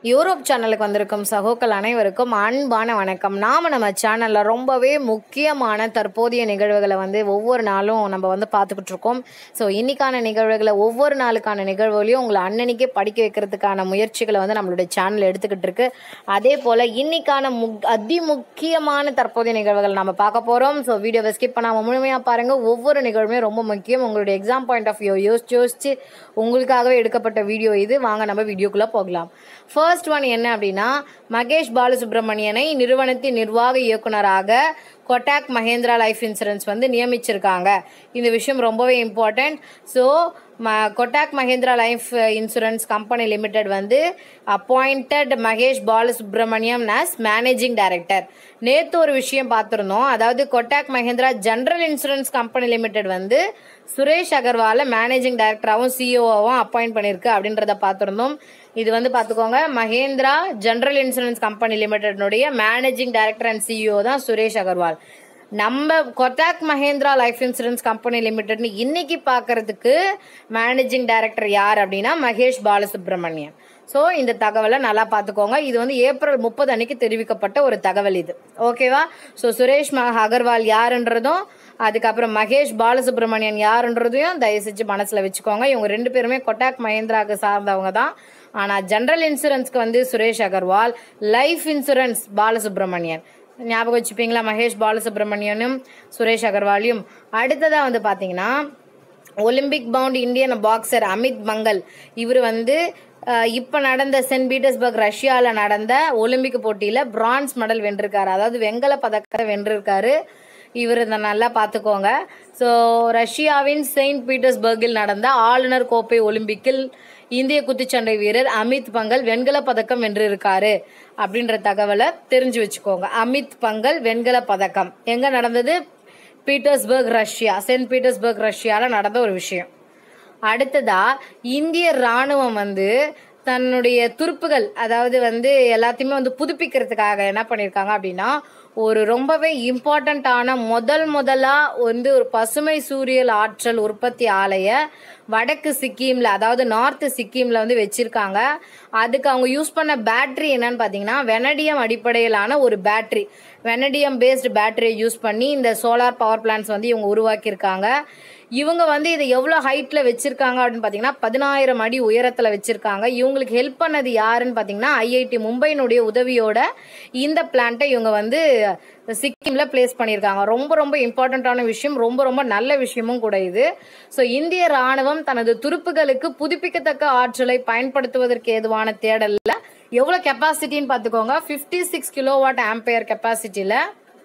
Europe சேனலுக்கு வந்திருக்கும் சகோக்கள் அனைவருக்கும் அன்பான வணக்கம் நாம் நம்ம சேனலில் ரொம்பவே முக்கியமான தற்போதைய நிகழ்வுகளை வந்து ஒவ்வொரு நாளும் நம்ம வந்து பார்த்துக்கிட்டு இருக்கோம் ஸோ இன்னைக்கான நிகழ்வுகளை ஒவ்வொரு நாளுக்கான நிகழ்வுகளையும் உங்களை அன்னன்னைக்கே படிக்க வைக்கிறதுக்கான முயற்சிகளை வந்து நம்மளுடைய சேனல் எடுத்துக்கிட்டு இருக்கு அதே போல் இன்னைக்கான முக் அதி முக்கியமான தற்போதைய நிகழ்வுகள் நம்ம பார்க்க போகிறோம் ஸோ வீடியோவை ஸ்கிப் பண்ணாமல் முழுமையாக பாருங்கள் ஒவ்வொரு நிகழ்வுமே ரொம்ப முக்கியம் உங்களுடைய எக்ஸாம் பாயிண்ட் ஆஃப் வியூ யோசிச்சு யோசிச்சு உங்களுக்காகவே எடுக்கப்பட்ட வீடியோ இது வாங்க நம்ம வீடியோக்குள்ளே போகலாம் ஃபர்ஸ்ட் ஒன் என்ன அப்படின்னா மகேஷ் பாலசுப்ரமணியனை நிறுவனத்தின் நிர்வாக இயக்குனராக கொட்டாக் மஹேந்திரா லைஃப் இன்சூரன்ஸ் வந்து நியமிச்சிருக்காங்க இந்த விஷயம் ரொம்பவே இம்பார்ட்டண்ட் ஸோ ம Kotak Mahindra life insurance company limited வந்து appointed Mahesh Balasubramaniam as managing director நேற்று ஒரு விஷயம் பார்த்துருந்தோம் அதாவது Kotak Mahindra general insurance company limited வந்து சுரேஷ் அகர்வாலை மேனேஜிங் டைரக்டராகவும் சிஇஓவாகவும் அப்பாயிண்ட் பண்ணியிருக்கு அப்படின்றத பார்த்துருந்தோம் இது வந்து பார்த்துக்கோங்க மஹேந்திரா ஜென்ரல் இன்சூரன்ஸ் கம்பெனி லிமிடெட்னுடைய மேனேஜிங் டைரக்டர் அண்ட் சிஇஓ தான் சுரேஷ் அகர்வால் நம்ம Kotak Mahindra life insurance company லிமிடெட்னு இன்னைக்கு பார்க்கறதுக்கு மேனேஜிங் டைரக்டர் யார் அப்படின்னா மகேஷ் பாலசுப்ரமணியன் ஸோ இந்த தகவலை நல்லா பார்த்துக்கோங்க இது வந்து ஏப்ரல் முப்பது அன்னைக்கு தெரிவிக்கப்பட்ட ஒரு தகவல் இது ஓகேவா ஸோ சுரேஷ் ம அகர்வால் யாருன்றதும் அதுக்கப்புறம் மகேஷ் பாலசுப்ரமணியன் யாருன்றதையும் தயவு செஞ்சு மனசில் வச்சுக்கோங்க இவங்க ரெண்டு பேருமே கொட்டாக் மஹேந்திராவுக்கு சார்ந்தவங்க தான் ஆனால் ஜென்ரல் இன்சூரன்ஸ்க்கு வந்து சுரேஷ் அகர்வால் லைஃப் இன்சூரன்ஸ் பாலசுப்ரமணியன் ஞாபகம் வச்சுப்பீங்களா மகேஷ் பாலசுப்ரமணியனும் சுரேஷ் அகர்வாலையும் அடுத்ததாக வந்து பார்த்தீங்கன்னா Olympic bound Indian boxer Amit Mangal இவர் வந்து இப்போ நடந்த சென்ட் பீட்டர்ஸ்பர்க் ரஷ்யாவில் நடந்த ஒலிம்பிக் போட்டியில் பிரான்ஸ் மெடல் வென்றிருக்காரு அதாவது வெங்கல பதக்கத்தை வென்றிருக்காரு இவர் இதை நல்லா பார்த்துக்கோங்க ஸோ ரஷ்யாவின் செயின்ட் பீட்டர்ஸ்பர்கில் நடந்த ஆளுநர் கோப்பை ஒலிம்பிக்கில் இந்திய குத்துச்சண்டை வீரர் அமித் பங்கல் வெண்கல பதக்கம் வென்றிருக்காரு அப்படின்ற தகவலை தெரிஞ்சு வச்சுக்கோங்க அமித் பங்கல் வெண்கல பதக்கம் எங்க நடந்தது பீட்டர்ஸ்பர்க் ரஷ்யா சென்ட் பீட்டர்ஸ்பர்க் ரஷ்யாவில் நடந்த ஒரு விஷயம் அடுத்ததா இந்திய ராணுவம் வந்து தன்னுடைய துருப்புகள் அதாவது வந்து எல்லாத்தையுமே வந்து புதுப்பிக்கிறதுக்காக என்ன பண்ணியிருக்காங்க அப்படின்னா ஒரு ரொம்பவே இம்பார்ட்டண்ட்டான முதல் முதலாக வந்து ஒரு பசுமை சூரியல் ஆற்றல் உற்பத்தி ஆலைய வடக்கு சிக்கிமில் அதாவது நார்த்து சிக்கிமில் வந்து வச்சுருக்காங்க அதுக்கு அவங்க யூஸ் பண்ண பேட்ரி என்னன்னு பார்த்தீங்கன்னா வெனடியம் அடிப்படையிலான ஒரு பேட்ரி வெனடியம் பேஸ்டு பேட்டரியை யூஸ் பண்ணி இந்த சோலார் பவர் பிளான்ஸ் வந்து இவங்க உருவாக்கியிருக்காங்க இவங்க வந்து இதை எவ்வளோ ஹைட்டில் வச்சுருக்காங்க அப்படின்னு பார்த்தீங்கன்னா பதினாயிரம் அடி உயரத்தில் வச்சுருக்காங்க இவங்களுக்கு ஹெல்ப் பண்ணது யாருன்னு பார்த்தீங்கன்னா ஐஐடி மும்பையினுடைய உதவியோட இந்த பிளான்ட்டை இவங்க வந்து சிக்கிமில் பிளேஸ் பண்ணியிருக்காங்க ரொம்ப ரொம்ப இம்பார்ட்டண்ட்டான விஷயம் ரொம்ப ரொம்ப நல்ல விஷயமும் கூட இது ஸோ இந்திய ராணுவம் தனது துருப்புகளுக்கு புதுப்பிக்கத்தக்க ஆற்றலை பயன்படுத்துவதற்கு ஏதுவான தேடலில் எவ்வளோ கெப்பாசிட்டின்னு பார்த்துக்கோங்க fifty six kilo watt ampere கெப்பாசிட்டியில்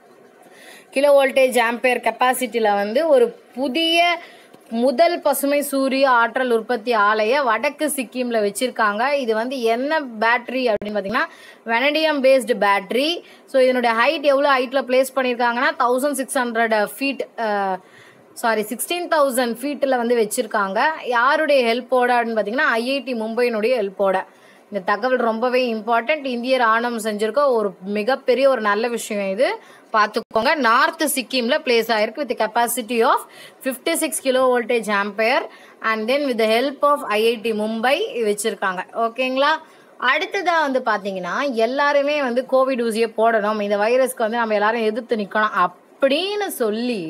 கிலோ வோல்டேஜ் ஆம்பையர் கெப்பாசிட்டியில் வந்து ஒரு புதிய முதல் பசுமை சூரிய ஆற்றல் உற்பத்தி ஆலைய வடக்கு சிக்கிமில் வச்சுருக்காங்க இது வந்து என்ன பேட்ரி அப்படின்னு பார்த்தீங்கன்னா வெனடியம் பேஸ்டு பேட்ரி ஸோ இதனுடைய ஹைட் எவ்வளோ ஹைட்டில் பிளேஸ் பண்ணியிருக்காங்கன்னா thousand six hundred feet sorry sixteen thousand ஃபீட்டில் வந்து வச்சுருக்காங்க யாருடைய ஹெல்ப்போட அப்படின்னு பார்த்தீங்கன்னா ஐஐடி மும்பையினுடைய ஹெல்ப்போட இந்த தகவல் ரொம்பவே இம்பார்ட்டண்ட் இந்திய ராணுவம் செஞ்சிருக்க ஒரு மிகப்பெரிய ஒரு நல்ல விஷயம் இது பார்த்துக்கோங்க நார்த் சிக்கிம்ல பிளேஸ் ஆயிருக்கு with capacity of fifty six kilo voltage ampere and then with help of IIT Mumbai வச்சிருக்காங்க ஓகேங்களா அடுத்ததாக வந்து பார்த்தீங்கன்னா எல்லாருமே வந்து கோவிட் ஊசியை போடணும் இந்த வைரஸ்க்கு வந்து நம்ம எல்லாரும் எதிர்த்து நிற்கணும் அப்படின்னு சொல்லி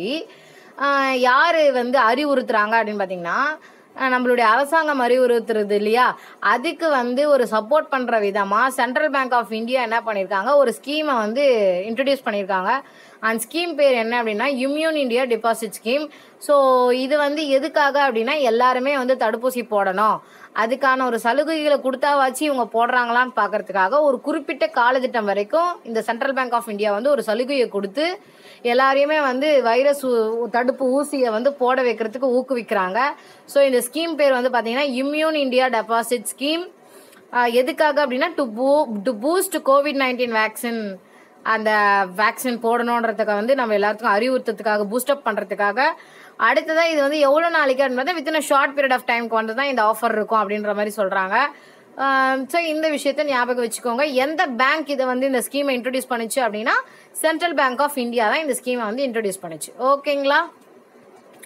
யார் வந்து அறிவுறுத்துறாங்க அப்படின்னு பார்த்தீங்கன்னா நம்மளுடைய அரசாங்கம் அறிவுறுத்துறது இல்லையா அதுக்கு வந்து ஒரு சப்போர்ட் பண்ணுற விதமாக சென்ட்ரல் பேங்க் ஆஃப் இந்தியா என்ன பண்ணியிருக்காங்க ஒரு ஸ்கீமை வந்து இன்ட்ரடியூஸ் பண்ணியிருக்காங்க அந்த ஸ்கீம் பேர் என்ன அப்படின்னா immune India deposit scheme so இது வந்து எதுக்காக அப்படின்னா எல்லாருமே வந்து தடுப்பூசி போடணும் அதுக்கான ஒரு சலுகைகளை கொடுத்தாவாச்சு இவங்க போடுறாங்களான்னு பார்க்கறதுக்காக ஒரு குறிப்பிட்ட காலத்திட்டம் வரைக்கும் இந்த சென்ட்ரல் பேங்க் ஆஃப் இந்தியா வந்து ஒரு சலுகையை கொடுத்து எல்லாரையுமே வந்து வைரஸ் தடுப்பு ஊசியை வந்து போட வைக்கிறதுக்கு ஊக்குவிக்கிறாங்க ஸோ இந்த ஸ்கீம் பேர் வந்து பார்த்தீங்கன்னா இம்யூன் இந்தியா டெபாசிட் ஸ்கீம் எதுக்காக அப்படின்னா டு பூ to boost COVID nineteen vaccine அந்த வேக்சின் போடணுன்றதுக்கு வந்து நம்ம எல்லாத்துக்கும் அறிவுறுத்துறதுக்காக பூஸ்டப் பண்ணுறதுக்காக அடுத்ததாக இது வந்து எவ்வளோ நாளைக்கு அப்படின்றத வித்தின் ஷார்ட் பீரியட் ஆஃப் டைமுக்கு வந்து தான் இந்த ஆஃபர் இருக்கும் அப்படின்ற மாதிரி சொல்கிறாங்க ஸோ இந்த விஷயத்த ஞாபகம் வச்சுக்கோங்க எந்த பேங்க் இதை வந்து இந்த ஸ்கீமை இன்ட்ரடியூஸ் பண்ணுச்சு அப்படின்னா சென்ட்ரல் பேங்க் ஆஃப் இந்தியா தான் இந்த ஸ்கீமை வந்து இன்ட்ரடியூஸ் பண்ணுச்சு ஓகேங்களா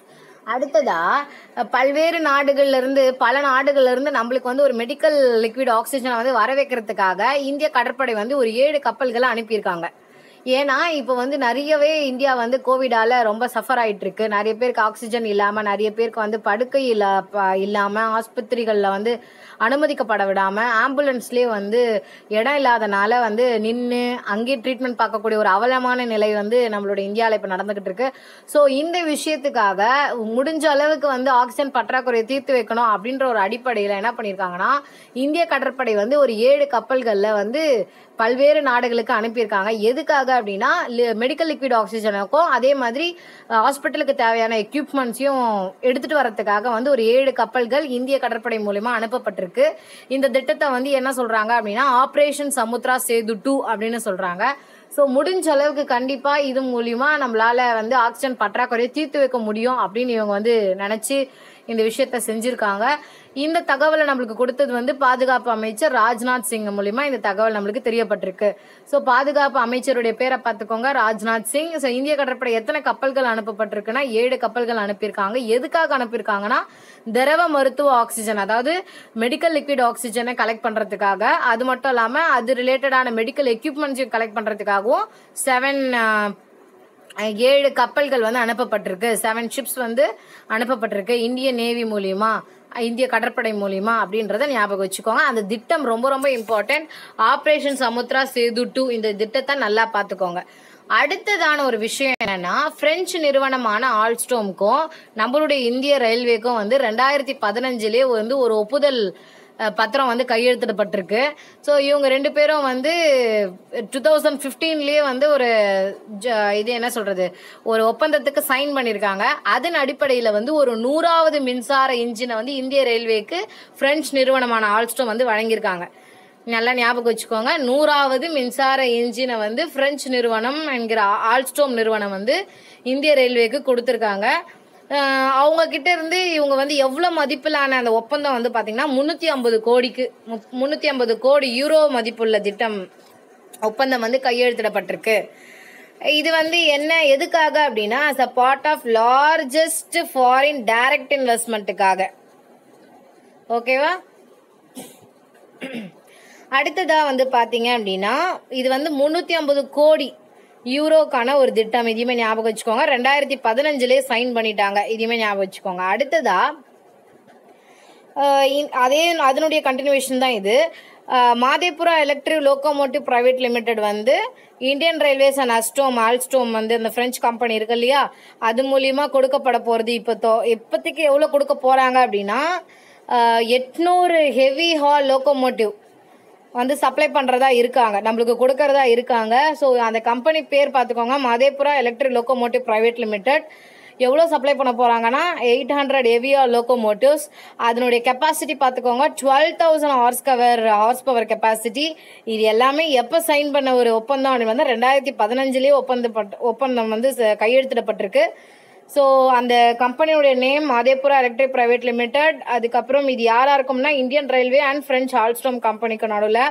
அடுத்ததா அஹ், பல்வேறு நாடுகள்ல இருந்து பல நாடுகள்ல இருந்து நம்மளுக்கு வந்து ஒரு மெடிக்கல் லிக்விட் ஆக்சிஜனை வந்து வர வைக்கிறதுக்காக இந்திய கடற்படை வந்து ஒரு ஏழு கப்பல்களை அனுப்பியிருக்காங்க ஏன்னா இப்போ வந்து நிறையவே இந்தியா வந்து கோவிடால ரொம்ப சஃபர் ஆயிட்டு இருக்கு நிறைய பேருக்கு ஆக்சிஜன் இல்லாம நிறைய பேருக்கு வந்து படுக்கை இல்ல ப- இல்லாம ஆஸ்பத்திரிகள்ல வந்து அனுமதிக்கப்பட விடாம ஆம்புலன்ஸ்லயே வந்து இடம் இல்லாதனால வந்து நின்று அங்கேயே ட்ரீட்மெண்ட் பார்க்கக்கூடிய ஒரு அவலமான நிலை வந்து நம்மளோட இந்தியாவில் இப்போ நடந்துகிட்டு இருக்கு ஸோ இந்த விஷயத்துக்காக முடிஞ்ச அளவுக்கு வந்து ஆக்சிஜன் பற்றாக்குறையை தீர்த்து வைக்கணும் அப்படின்ற ஒரு அடிப்படையில் என்ன பண்ணியிருக்காங்கன்னா இந்திய கடற்படை வந்து ஒரு ஏழு கப்பல்களில் வந்து பல்வேறு நாடுகளுக்கு அனுப்பியிருக்காங்க எதுக்காக அப்படின்னா மெடிக்கல் லிக்விட் ஆக்சிஜனுக்கும் அதே மாதிரி ஹாஸ்பிட்டலுக்கு தேவையான எக்யூப்மெண்ட்ஸையும் எடுத்துட்டு வரதுக்காக வந்து ஒரு ஏழு கப்பல்கள் இந்திய கடற்படை மூலமா அனுப்பப்பட்டிருக்கு இந்த திட்டத்தை வந்து என்ன சொல்றாங்க அப்படின்னா ஆபரேஷன் சமுத்ரா சேது டூ அப்படின்னு சொல்றாங்க ஸோ முடிஞ்ச அளவுக்கு கண்டிப்பா இது மூலியமா நம்மளால வந்து ஆக்சிஜன் பற்றாக்குறையை தீர்த்து வைக்க முடியும் அப்படின்னு இவங்க வந்து நினைச்சு இந்த விஷயத்த செஞ்சிருக்காங்க இந்த தகவலை நம்மளுக்கு கொடுத்தது வந்து பாதுகாப்பு அமைச்சர் ராஜ்நாத் சிங் மூலியமா இந்த தகவல் நம்மளுக்கு தெரியப்பட்டிருக்கு ஸோ பாதுகாப்பு அமைச்சருடைய பேரை பார்த்துக்கோங்க ராஜ்நாத் சிங் ஸோ இந்திய கடற்படை எத்தனை கப்பல்கள் அனுப்பப்பட்டிருக்குன்னா ஏழு கப்பல்கள் அனுப்பியிருக்காங்க எதுக்காக அனுப்பியிருக்காங்கன்னா திரவ மருத்துவ ஆக்சிஜன் அதாவது மெடிக்கல் லிக்விட் ஆக்சிஜனை கலெக்ட் பண்றதுக்காக அது மட்டும் இல்லாம அது ரிலேட்டடான மெடிக்கல் எக்யூப்மெண்ட்ஸையும் கலெக்ட் பண்றதுக்காகவும் செவன் ஏழு கப்பல்கள் வந்து அனுப்பப்பட்டிருக்கு செவன் ஷிப்ஸ் வந்து அனுப்பப்பட்டிருக்கு இந்திய நேவி மூலியமா இந்திய கடற்படை மூலியமா அப்படின்றத ஞாபகம் வச்சுக்கோங்க அந்த திட்டம் ரொம்ப ரொம்ப important operation Samudra Setu two இந்த திட்டத்தை நல்லா பார்த்துக்கோங்க அடுத்ததான ஒரு விஷயம் என்னன்னா பிரெஞ்சு நிறுவனமான ஆல்ஸ்டோம்க்கும் நம்மளுடைய இந்திய ரயில்வேக்கும் வந்து ரெண்டாயிரத்தி பதினஞ்சுலேயே வந்து ஒரு ஒப்புதல் அஹ், பத்திரம் வந்து கையெழுத்திடப்பட்டிருக்கு ஸோ இவங்க ரெண்டு பேரும் வந்து டூ தௌசண்ட் ஃபிஃப்டீன்லேயே வந்து ஒரு ஜ- இது என்ன சொல்றது ஒரு ஒப்பந்தத்துக்கு சைன் பண்ணியிருக்காங்க அதன் அடிப்படையில் வந்து ஒரு நூறாவது மின்சார இன்ஜினை வந்து இந்திய ரயில்வேக்கு பிரெஞ்சு நிறுவனமான ஆல்ஸ்டோம் வந்து வழங்கியிருக்காங்க நல்லா ஞாபகம் வச்சுக்கோங்க நூறாவது மின்சார இன்ஜினை வந்து பிரெஞ்சு நிறுவனம் என்கிற ஆல்ஸ்டோம் நிறுவனம் வந்து இந்திய ரயில்வேக்கு கொடுத்துருக்காங்க அஹ் அவங்க கிட்ட இருந்து இவங்க வந்து எவ்வளவு மதிப்பிலான அந்த ஒப்பந்தம் வந்து பாத்தீங்கன்னா முன்னூத்தி ஐம்பது கோடிக்கு முன்னூத்தி ஐம்பது கோடி யூரோ மதிப்புள்ள திட்டம் ஒப்பந்தம் வந்து கையெழுத்திடப்பட்டிருக்கு இது வந்து என்ன எதுக்காக அப்படின்னா as a part of largest foreign direct இன்வெஸ்ட்மெண்ட்டுக்காக ஓகேவா அடுத்ததா வந்து பாத்தீங்க அப்படின்னா இது வந்து முன்னூத்தி ஐம்பது கோடி யூரோக்கான ஒரு திட்டம் இதையுமே ஞாபகம் வச்சுக்கோங்க ரெண்டாயிரத்தி பதினஞ்சுலேயே சைன் பண்ணிட்டாங்க இதையுமே ஞாபகம் வச்சுக்கோங்க அடுத்ததா ஆஹ் இ- அதே அதனுடைய கண்டினியூஷன் தான் இது ah Madhepura electric locomotive private limited வந்து இந்தியன் ரயில்வேஸ் அண்ட் அஸ்டோம் ஆல்ஸ்டோம் வந்து இந்த பிரெஞ்சு கம்பெனி இருக்கு இல்லையா அது மூலியமா கொடுக்கப்பட போறது இப்போ தோ- இப்போதைக்கு எவ்வளோ கொடுக்க போறாங்க அப்படின்னா ஆஹ் எட்நூறு ஹெவி ஹால் லோகோமோட்டிவ் வந்து சப்ளை பண்றதா இருக்காங்க நம்மளுக்கு கொடுக்கறதா இருக்காங்க ஸோ அந்த கம்பெனி பேர் பார்த்துக்கோங்க Madhepura electric locomotive private limited எவ்வளோ சப்ளை பண்ண போறாங்கன்னா எயிட் ஹண்ட்ரட் ஹெவியா லோகோமோட்டிவ்ஸ் அதனுடைய கெப்பாசிட்டி பார்த்துக்கோங்க twelve thousand horsepower horsepower capacity இது எல்லாமே எப்போ சைன் பண்ண ஒரு ஒப்பந்தம் அப்படின்னு வந்து ரெண்டாயிரத்தி பதினஞ்சுலேயே ஒப்பந்தப்பட்ட ஒப்பந்தம் வந்து ச- கையெழுத்திடப்பட்டிருக்கு ஸோ அந்த கம்பெனியோடைய name Madhepura electric private limited அதுக்கப்புறம் இது யாரா இருக்கும்னா Indian railway and French Alstom கம்பெனிக்கு நடுவில்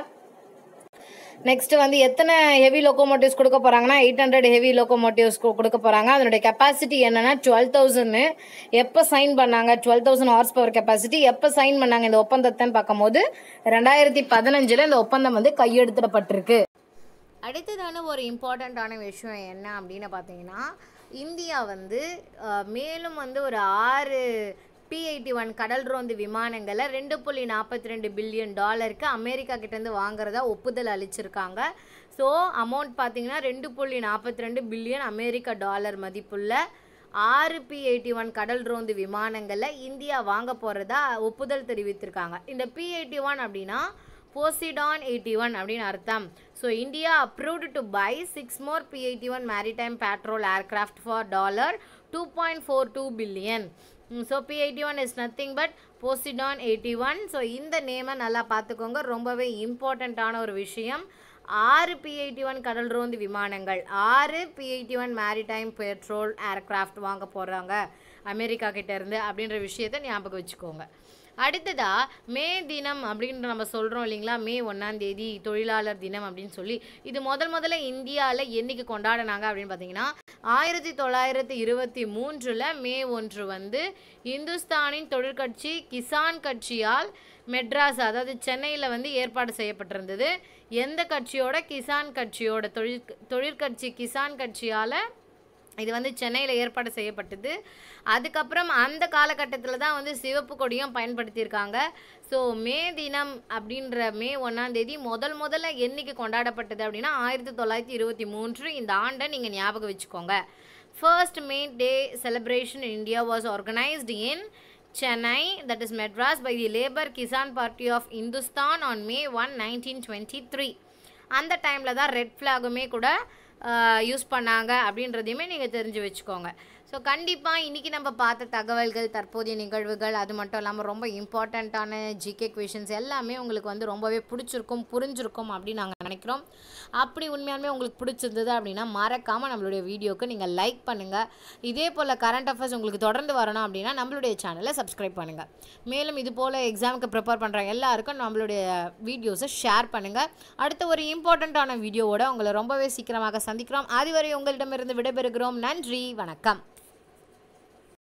நெக்ஸ்ட் வந்து எத்தனை ஹெவி லோகோமோட்டிவ்ஸ் கொடுக்க போறாங்கன்னா எயிட் ஹண்ட்ரட் ஹெவி லோகோமோட்டிவ்ஸ் கொடுக்க போறாங்க அதனுடைய கெப்பாசிட்டி என்னன்னா டுவெல் தௌசண்ட் எப்போ சைன் பண்ணாங்க twelve thousand horsepower capacity எப்போ சைன் பண்ணாங்க இந்த ஒப்பந்தத்தைன்னு பார்க்கும்போது ரெண்டாயிரத்தி பதினஞ்சுல இந்த ஒப்பந்தம் வந்து கையெழுத்திடப்பட்டிருக்கு அடுத்ததான ஒரு இம்பார்ட்டண்ட்டான விஷயம் என்ன அப்படின்னு பார்த்தீங்கன்னா இந்தியா வந்து அஹ், மேலும் வந்து ஒரு ஆறு பி எயிட்டி ஒன் கடல் ரோந்து விமானங்களை ரெண்டு புள்ளி நாற்பத்தி ரெண்டு பில்லியன் டாலருக்கு அமெரிக்கா கிட்டேருந்து வாங்குறதா ஒப்புதல் அளிச்சிருக்காங்க ஸோ அமௌண்ட் பார்த்தீங்கன்னா ரெண்டு புள்ளி நாற்பத்தி ரெண்டு பில்லியன் அமெரிக்க டாலர் மதிப்புள்ள ஆறு பி எயிட்டி ஒன் கடல் ரோந்து விமானங்களை இந்தியா வாங்க போகிறதா ஒப்புதல் தெரிவித்திருக்காங்க இந்த பி எயிட்டி ஒன் அப்படின்னா போசிடான் எயிட்டி ஒன் அப்படின்னு அர்த்தம் so India approved to buy six more P eighty one maritime patrol aircraft for dollar two point four two billion so P eighty one is nothing but Poseidon eighty one so இந்த நேமை நல்லா பார்த்துக்கோங்க ரொம்பவே இம்பார்ட்டண்ட்டான ஒரு விஷயம் ஆறு P eighty one கடல் ரோந்து விமானங்கள் ஆறு P eighty one maritime patrol aircraft வாங்க போகிறாங்க அமெரிக்கா கிட்ட இருந்து அப்படின்ற விஷயத்த ஞாபகம் வச்சுக்கோங்க அடுத்ததா மே தினம் அப்படின்னு நம்ம சொல்கிறோம் இல்லைங்களா மே ஒன்றாம் தேதி தொழிலாளர் தினம் அப்படின்னு சொல்லி இது முதல் முதல்ல இந்தியாவில் என்னைக்கு கொண்டாடினாங்க அப்படின்னு பார்த்தீங்கன்னா ஆயிரத்தி தொள்ளாயிரத்தி இருபத்தி மூன்றில் மே ஒன்று வந்து இந்துஸ்தானின் தொழிற்கட்சி கிசான் கட்சியால் மெட்ராஸ் அதாவது சென்னையில் வந்து ஏற்பாடு செய்யப்பட்டிருந்தது எந்த கட்சியோட கிசான் கட்சியோட தொழிற் தொழிற்கட்சி கிசான் கட்சியால் இது வந்து சென்னையில் ஏற்பாடு செய்யப்பட்டது அதுக்கப்புறம் அந்த காலகட்டத்தில் தான் வந்து சிவப்பு கொடியும் பயன்படுத்தியிருக்காங்க ஸோ மே தினம் அப்படின்ற மே ஒன்றாம் தேதி முதல் முதல்ல என்னைக்கு கொண்டாடப்பட்டது அப்படின்னா ஆயிரத்தி தொள்ளாயிரத்தி இருபத்தி மூன்று இந்த ஆண்டை நீங்கள் ஞாபகம் வச்சுக்கோங்க first May day celebration in India was organised in Chennai that is Madras by the labour Kisan party of Hindustan on May one nineteen twenty three அந்த டைமில் தான் ரெட் ஃப்ளாகுமே கூட யூஸ் பண்ணாங்க அப்படின்றதையுமே நீங்கள் தெரிஞ்சு வச்சுக்கோங்க ஸோ கண்டிப்பாக இன்றைக்கி நம்ம பார்த்த தகவல்கள் தற்போதைய நிகழ்வுகள் அது மட்டும் இல்லாமல் ரொம்ப இம்பார்ட்டண்ட்டான ஜிகே கொஷின்ஸ் எல்லாமே உங்களுக்கு வந்து ரொம்பவே பிடிச்சிருக்கும் புரிஞ்சிருக்கும் அப்படின்னு நாங்கள் நினைக்கிறோம் அப்படி உண்மையாலுமே உங்களுக்கு பிடிச்சிருந்தது அப்படின்னா மறக்காமல் நம்மளுடைய வீடியோக்கு நீங்கள் லைக் பண்ணுங்கள் இதே போல் கரண்ட் அஃபேர்ஸ் உங்களுக்கு தொடர்ந்து வரணும் அப்படின்னா நம்மளுடைய சேனலை சப்ஸ்கிரைப் பண்ணுங்கள் மேலும் இது போல் எக்ஸாமுக்கு ப்ரிப்பேர் பண்ணுற எல்லாருக்கும் நம்மளுடைய வீடியோஸை ஷேர் பண்ணுங்கள் அடுத்த ஒரு இம்பார்ட்டண்ட்டான வீடியோவோட உங்களை ரொம்பவே சீக்கிரமாக சந்திக்கிறோம் அதுவரை உங்களிடமிருந்து விடைபெறுகிறோம் நன்றி வணக்கம்